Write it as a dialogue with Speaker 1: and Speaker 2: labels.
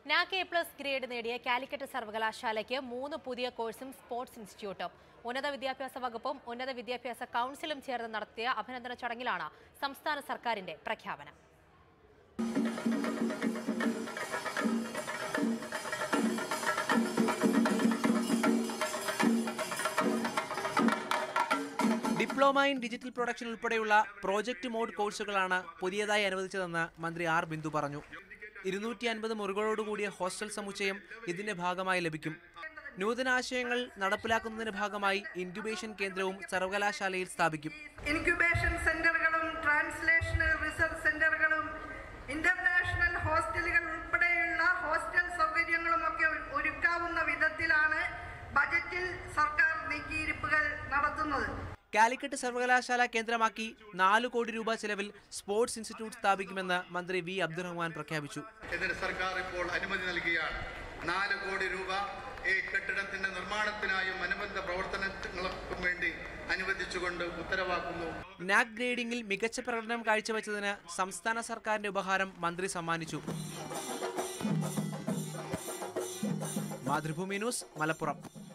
Speaker 1: NAAC A plus grade നേടിയ കാലിക്കറ്റ് സർവകലാശാലയ്ക്ക് മൂന്ന് പുതിയ കോഴ്സും സ്പോർട്സ് ഇൻസ്റ്റിറ്റ്യൂട്ടും ഉന്നത വിദ്യാഭ്യാസ വകുപ്പും ഉന്നത വിദ്യാഭ്യാസ കൗൺസിലും ചേർന്ന് നടത്തിയ അഭിനന്ദന ചടങ്ങിലാണ് സംസ്ഥാന സർക്കാരിന്റെ പ്രഖ്യാപനം
Speaker 2: ഡിപ്ലോമ ഇൻ ഡിജിറ്റൽ പ്രൊഡക്ഷൻ ഉൾപ്പെടെയുള്ള പ്രോജക്റ്റ് മോഡ് കോഴ്സുകളാണ് പുതിയതായി അനുവദിച്ചതെന്ന് മന്ത്രി ആർ ബിന്ദു പറഞ്ഞു ഇരുന്നൂറ്റി അൻപത് മുറികളോടുകൂടിയ ഹോസ്റ്റൽ സമുച്ചയം ഇതിന്റെ ഭാഗമായി ലഭിക്കും നൂതനാശയങ്ങൾ നടപ്പിലാക്കുന്നതിന്റെ ഭാഗമായി ഇൻക്യുബേഷൻ കേന്ദ്രവും സർവകലാശാലയിൽ സ്ഥാപിക്കും
Speaker 3: ഇൻക്യുബേഷൻ സെന്ററുകളും ട്രാൻസ്ലേഷണൽ റിസർച്ച് സെന്ററുകളും ഇന്റർനാഷണൽ ഹോസ്റ്റലുകൾ ഉൾപ്പെടെയുള്ള ഹോസ്റ്റൽ സൗകര്യങ്ങളും ഒക്കെ ഒരുക്കാവുന്ന വിധത്തിലാണ് ബജറ്റിൽ സർക്കാർ നീക്കിയിരിപ്പുകൾ നടത്തുന്നത്
Speaker 2: കാലിക്കറ്റ് സർവകലാശാല കേന്ദ്രമാക്കി നാല് കോടി രൂപ ചെലവിൽ സ്പോർട്സ് ഇൻസ്റ്റിറ്റ്യൂട്ട് സ്ഥാപിക്കുമെന്ന് മന്ത്രി വി അബ്ദുറഹ്മാൻ പ്രഖ്യാപിച്ചു
Speaker 4: ഇതിന് സർക്കാർ ഇപ്പോൾ അനുമതി നൽകിയാണ് നാല് കോടി രൂപ ഈ കെട്ടിടത്തിന്റെ നിർമ്മാണത്തിനായും അനുബന്ധ പ്രവർത്തനങ്ങൾക്കും വേണ്ടി അനുവദിച്ചുകൊണ്ട് ഉത്തരവാക്കുന്നു
Speaker 2: നാക് ഗ്രേഡിംഗിൽ മികച്ച പ്രകടനം കാഴ്ചവെച്ചതിന് സംസ്ഥാന സർക്കാരിന്റെ ഉപഹാരം മന്ത്രി സമ്മാനിച്ചു മാതൃഭൂമി ന്യൂസ് മലപ്പുറം